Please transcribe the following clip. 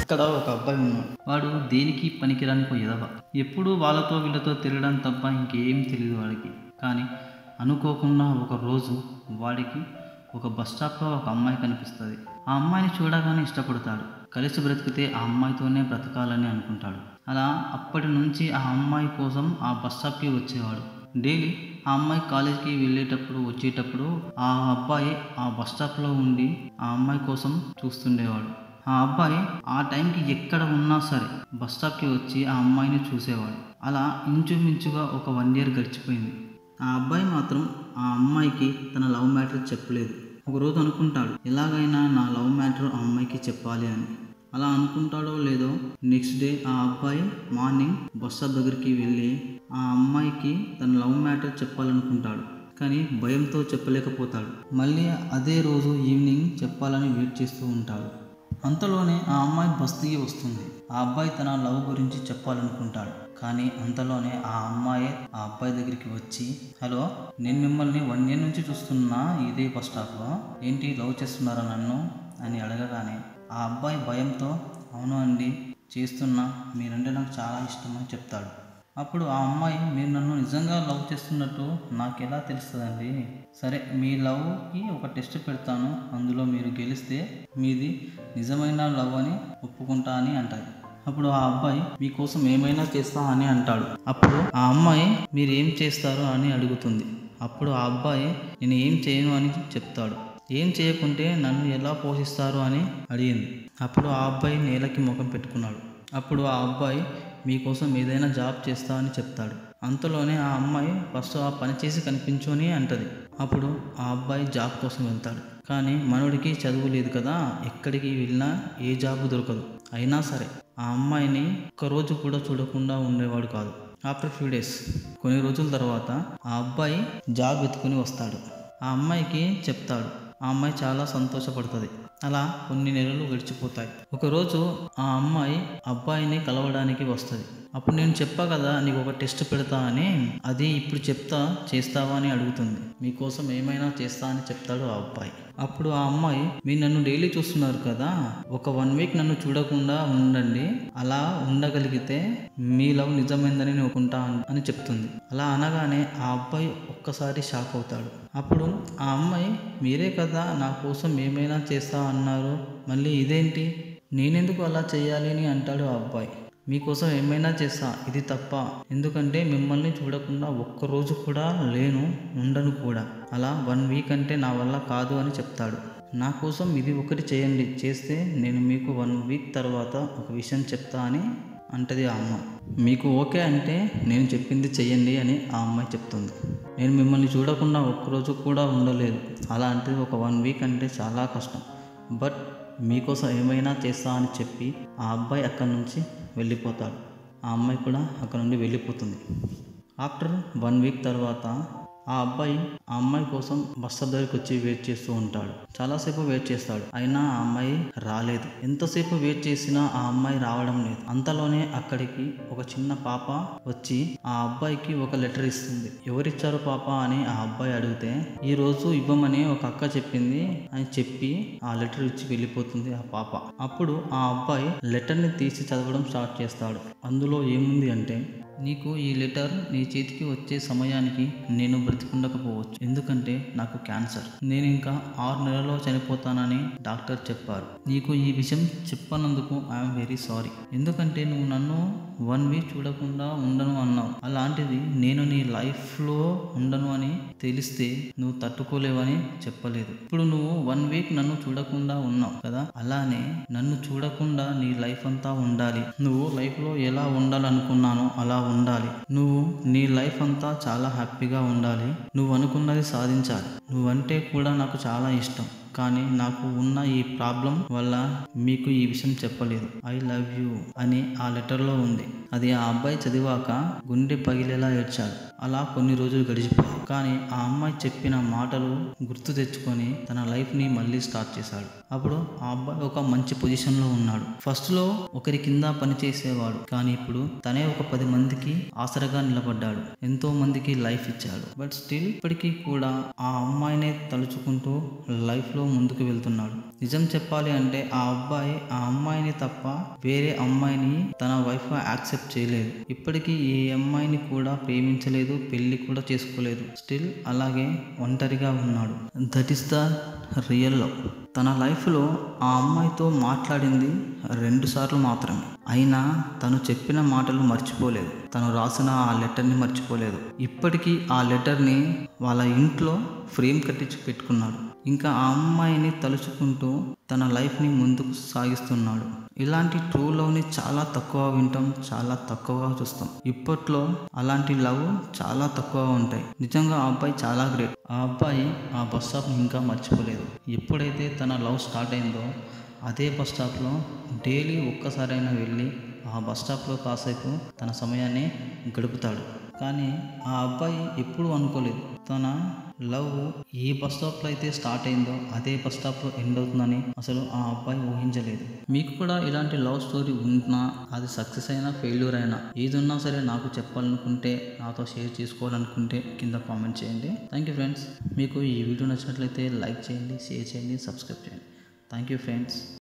అక్కడ ఒక అబ్బాయి ఉన్నాడు వాడు దేనికి పనికిరాని పోయేదవ ఎప్పుడూ వాళ్ళతో వీళ్ళతో తిరగడం తప్ప ఇంకేం తెలియదు వాడికి కానీ అనుకోకుండా ఒక రోజు వాడికి ఒక బస్ స్టాప్లో ఒక అమ్మాయి కనిపిస్తుంది ఆ అమ్మాయిని చూడగానే ఇష్టపడతాడు కలిసి బ్రతికితే ఆ అమ్మాయితోనే బ్రతకాలని అనుకుంటాడు అలా అప్పటి నుంచి ఆ అమ్మాయి కోసం ఆ బస్ స్టాప్కి వచ్చేవాడు డైలీ ఆ అమ్మాయి కాలేజీకి వెళ్ళేటప్పుడు వచ్చేటప్పుడు ఆ అబ్బాయి ఆ బస్ స్టాప్లో ఉండి ఆ అమ్మాయి కోసం చూస్తుండేవాడు ఆ అబ్బాయి ఆ టైంకి ఎక్కడ ఉన్నా సరే బస్ స్టాప్కి వచ్చి ఆ అమ్మాయిని చూసేవాడు అలా ఇంచుమించుగా ఒక వన్ ఇయర్ గడిచిపోయింది ఆ అబ్బాయి మాత్రం ఆ అమ్మాయికి తన లవ్ మ్యాటర్ చెప్పలేదు ఒకరోజు అనుకుంటాడు ఎలాగైనా నా లవ్ మ్యాటర్ ఆ అమ్మాయికి చెప్పాలి అని అలా అనుకుంటాడో లేదో నెక్స్ట్ డే ఆ అబ్బాయి మార్నింగ్ బస్ స్టాప్ దగ్గరికి వెళ్ళి ఆ అమ్మాయికి తన లవ్ మ్యాటర్ చెప్పాలనుకుంటాడు కానీ భయంతో చెప్పలేకపోతాడు మళ్ళీ అదే రోజు ఈవినింగ్ చెప్పాలని వెయిట్ చేస్తూ ఉంటాడు అంతలోనే ఆ అమ్మాయి బస్తీకి వస్తుంది ఆ అబ్బాయి తన లవ్ గురించి చెప్పాలనుకుంటాడు కానీ అంతలోనే ఆ అమ్మాయి ఆ అబ్బాయి దగ్గరికి వచ్చి హలో నేను మిమ్మల్ని వన్ ఇయర్ నుంచి చూస్తున్నా ఇదే బస్ స్టాప్లో ఏంటి లవ్ చేస్తున్నారా నన్ను అని అడగగానే ఆ అబ్బాయి భయంతో అవును అండి చేస్తున్నా మీరంటే నాకు చాలా ఇష్టం అని చెప్తాడు అప్పుడు ఆ అమ్మాయి మీరు నన్ను నిజంగా లవ్ చేస్తున్నట్టు నాకు ఎలా తెలుస్తుందండి సరే మీ లవ్కి ఒక టెస్ట్ పెడతాను అందులో మీరు గెలిస్తే మీది నిజమైన లవ్ అని ఒప్పుకుంటా అని అంటారు అప్పుడు ఆ అబ్బాయి మీకోసం ఏమైనా చేస్తా అని అంటాడు అప్పుడు ఆ అమ్మాయి మీరు ఏం చేస్తారు అని అడుగుతుంది అప్పుడు ఆ అబ్బాయి నేను ఏం చేయను అని చెప్తాడు ఏం చేయకుంటే నన్ను ఎలా పోషిస్తారు అని అడిగింది అప్పుడు ఆ అబ్బాయి నేలకి ముఖం పెట్టుకున్నాడు అప్పుడు ఆ అబ్బాయి మీకోసం ఏదైనా జాబ్ చేస్తా అని చెప్తాడు అంతలోనే ఆ అమ్మాయి ఫస్ట్ ఆ పని చేసి కనిపించు అని అంటది అప్పుడు ఆ అబ్బాయి జాబ్ కోసం వెళ్తాడు కానీ మనోడికి చదువు లేదు కదా ఎక్కడికి వెళ్ళినా ఏ జాబ్ దొరకదు అయినా సరే ఆ అమ్మాయిని ఒక్కరోజు కూడా చూడకుండా ఉండేవాడు కాదు ఆఫ్టర్ ఫ్యూ డేస్ కొన్ని రోజుల తర్వాత ఆ అబ్బాయి జాబ్ వెతుకుని వస్తాడు ఆ అమ్మాయికి చెప్తాడు ఆ అమ్మాయి చాలా సంతోషపడుతుంది అలా కొన్ని నెలలు గడిచిపోతాయి ఒకరోజు ఆ అమ్మాయి అబ్బాయిని కలవడానికి వస్తుంది అప్పుడు నేను చెప్పా కదా నీకు ఒక టెస్ట్ పెడతా అని అది ఇప్పుడు చెప్తా చేస్తావా అని అడుగుతుంది మీకోసం ఏమైనా చేస్తా అని చెప్తాడు ఆ అబ్బాయి అప్పుడు ఆ అమ్మాయి మీరు నన్ను డైలీ చూస్తున్నారు కదా ఒక వన్ వీక్ నన్ను చూడకుండా ఉండండి అలా ఉండగలిగితే మీ లవ్ నిజమైందని నేను ఒప్పుకుంటా అని చెప్తుంది అలా అనగానే ఆ అబ్బాయి ఒక్కసారి షాక్ అవుతాడు అప్పుడు ఆ అమ్మాయి మీరే కదా నా కోసం ఏమైనా చేస్తా అన్నారు మళ్ళీ ఇదేంటి నేనెందుకు అలా చేయాలి అని అంటాడు ఆ అబ్బాయి మీకోసం ఏమైనా చేస్తా ఇది తప్ప ఎందుకంటే మిమ్మల్ని చూడకుండా ఒక్కరోజు కూడా లేను ఉండను కూడా అలా వన్ వీక్ అంటే నా వల్ల కాదు అని చెప్తాడు నా కోసం ఇది ఒకటి చేయండి చేస్తే నేను మీకు వన్ వీక్ తర్వాత ఒక విషయం చెప్తా అని అంటది ఆ అమ్మ మీకు ఓకే అంటే నేను చెప్పింది చెయ్యండి అని ఆ అమ్మాయి చెప్తుంది నేను మిమ్మల్ని చూడకుండా ఒక్కరోజు కూడా ఉండలేదు అలాంటిది ఒక వన్ వీక్ అంటే చాలా కష్టం బట్ మీకోసం ఏమైనా చేస్తా అని చెప్పి ఆ అబ్బాయి అక్కడి నుంచి వెళ్ళిపోతాడు ఆ అమ్మాయి కూడా అక్కడ నుండి వెళ్ళిపోతుంది ఆఫ్టర్ వన్ వీక్ తర్వాత ఆ అబ్బాయి ఆ అమ్మాయి కోసం బస్ స్టాప్ దగ్గరికి వచ్చి వెయిట్ చేస్తూ ఉంటాడు చాలాసేపు వెయిట్ చేస్తాడు అయినా ఆ అమ్మాయి రాలేదు ఎంతసేపు వెయిట్ చేసినా ఆ అమ్మాయి రావడం లేదు అంతలోనే అక్కడికి ఒక చిన్న పాప వచ్చి ఆ అబ్బాయికి ఒక లెటర్ ఇస్తుంది ఎవరిచ్చారు పాప అని ఆ అబ్బాయి అడిగితే ఈ రోజు ఇవ్వమని ఒక అక్క చెప్పింది అని చెప్పి ఆ లెటర్ ఇచ్చి వెళ్ళిపోతుంది ఆ పాప అప్పుడు ఆ అబ్బాయి లెటర్ని తీసి చదవడం స్టార్ట్ చేస్తాడు అందులో ఏముంది అంటే నీకు ఈ లెటర్ నీ చేతికి వచ్చే సమయానికి నేను బ్రతికుండకపోవచ్చు ఎందుకంటే నాకు క్యాన్సర్ నేను ఇంకా ఆరు నెలల్లో చనిపోతానని డాక్టర్ చెప్పారు నీకు ఈ విషయం చెప్పనందుకు ఐఎమ్ వెరీ సారీ ఎందుకంటే నువ్వు నన్ను వన్ వీక్ చూడకుండా ఉండను అన్నావు అలాంటిది నేను నీ లైఫ్లో ఉండను అని తెలిస్తే నువ్వు తట్టుకోలేవని చెప్పలేదు ఇప్పుడు నువ్వు వన్ వీక్ నన్ను చూడకుండా ఉన్నావు కదా అలానే నన్ను చూడకుండా నీ లైఫ్ అంతా ఉండాలి నువ్వు లైఫ్లో ఎలా ఉండాలనుకున్నానో అలా ఉండాలి నువ్వు నీ లైఫ్ అంతా చాలా హ్యాపీగా ఉండాలి నువ్వు అనుకున్నది సాధించాలి నువ్వంటే కూడా నాకు చాలా ఇష్టం కానీ నాకు ఉన్న ఈ ప్రాబ్లం వల్ల మీకు ఈ విషయం చెప్పలేదు ఐ లవ్ యూ అని ఆ లెటర్లో ఉంది అది ఆ అబ్బాయి చదివాక గుండె పగిలేలా ఏడ్చాడు అలా కొన్ని రోజులు గడిచిపోయాయి కానీ ఆ అమ్మాయి చెప్పిన మాటలు గుర్తు తెచ్చుకొని తన లైఫ్ ని మళ్ళీ స్టార్ట్ చేశాడు అప్పుడు ఆ అబ్బాయి ఒక మంచి పొజిషన్ లో ఉన్నాడు ఫస్ట్ లో ఒకరి కింద పని చేసేవాడు కానీ ఇప్పుడు తనే ఒక పది మందికి ఆసరగా నిలబడ్డాడు ఎంతో మందికి లైఫ్ ఇచ్చాడు బట్ స్టిల్ ఇప్పటికీ కూడా ఆ అమ్మాయినే తలుచుకుంటూ లైఫ్ లో ముందుకు వెళ్తున్నాడు నిజం చెప్పాలి అంటే ఆ అబ్బాయి ఆ అమ్మాయిని తప్ప వేరే అమ్మాయిని తన వైఫ్ గా యాక్సెప్ట్ చేయలేదు ఇప్పటికీ ఏ అమ్మాయిని కూడా ప్రేమించలేదు పెళ్లి కూడా చేసుకోలేదు స్టిల్ అలాగే ఒంటరిగా ఉన్నాడు that is the real love తన లైఫ్లో ఆ అమ్మాయితో మాట్లాడింది రెండు సార్లు మాత్రమే అయినా తను చెప్పిన మాటలు మర్చిపోలేదు తను రాసిన ఆ లెటర్ని మర్చిపోలేదు ఇప్పటికీ ఆ లెటర్ని వాళ్ళ ఇంట్లో ఫ్రేమ్ కట్టించి పెట్టుకున్నాడు ఇంకా ఆ అమ్మాయిని తలుచుకుంటూ తన లైఫ్ని ముందుకు సాగిస్తున్నాడు ఇలాంటి ట్రూ లవ్ని చాలా తక్కువ వింటాం చాలా తక్కువగా చూస్తాం ఇప్పట్లో అలాంటి లవ్ చాలా తక్కువగా ఉంటాయి నిజంగా ఆ అబ్బాయి చాలా గ్రేట్ ఆ అబ్బాయి ఆ బస్ స్టాప్ని ఇంకా మర్చిపోలేదు ఎప్పుడైతే తన లవ్ స్టార్ట్ అయిందో అదే బస్ స్టాప్లో డైలీ ఒక్కసారైనా వెళ్ళి ఆ బస్ స్టాప్లో కాసేపు తన సమయాన్ని గడుపుతాడు కానీ ఆ అబ్బాయి ఎప్పుడూ అనుకోలేదు తన లవ్ ఏ బస్ స్టాప్లో అయితే స్టార్ట్ అయిందో అదే బస్ స్టాప్లో ఎండ్ అవుతుందని అసలు ఆ అబ్బాయి ఊహించలేదు మీకు కూడా ఇలాంటి లవ్ స్టోరీ ఉన్నా అది సక్సెస్ అయినా ఫెయిల్యూర్ అయినా ఏది ఉన్నా సరే నాకు చెప్పాలనుకుంటే నాతో షేర్ చేసుకోవాలనుకుంటే కింద కామెంట్ చేయండి థ్యాంక్ యూ ఫ్రెండ్స్ మీకు ఈ వీడియో నచ్చినట్లయితే లైక్ చేయండి షేర్ చేయండి సబ్స్క్రైబ్ చేయండి థ్యాంక్ యూ ఫ్రెండ్స్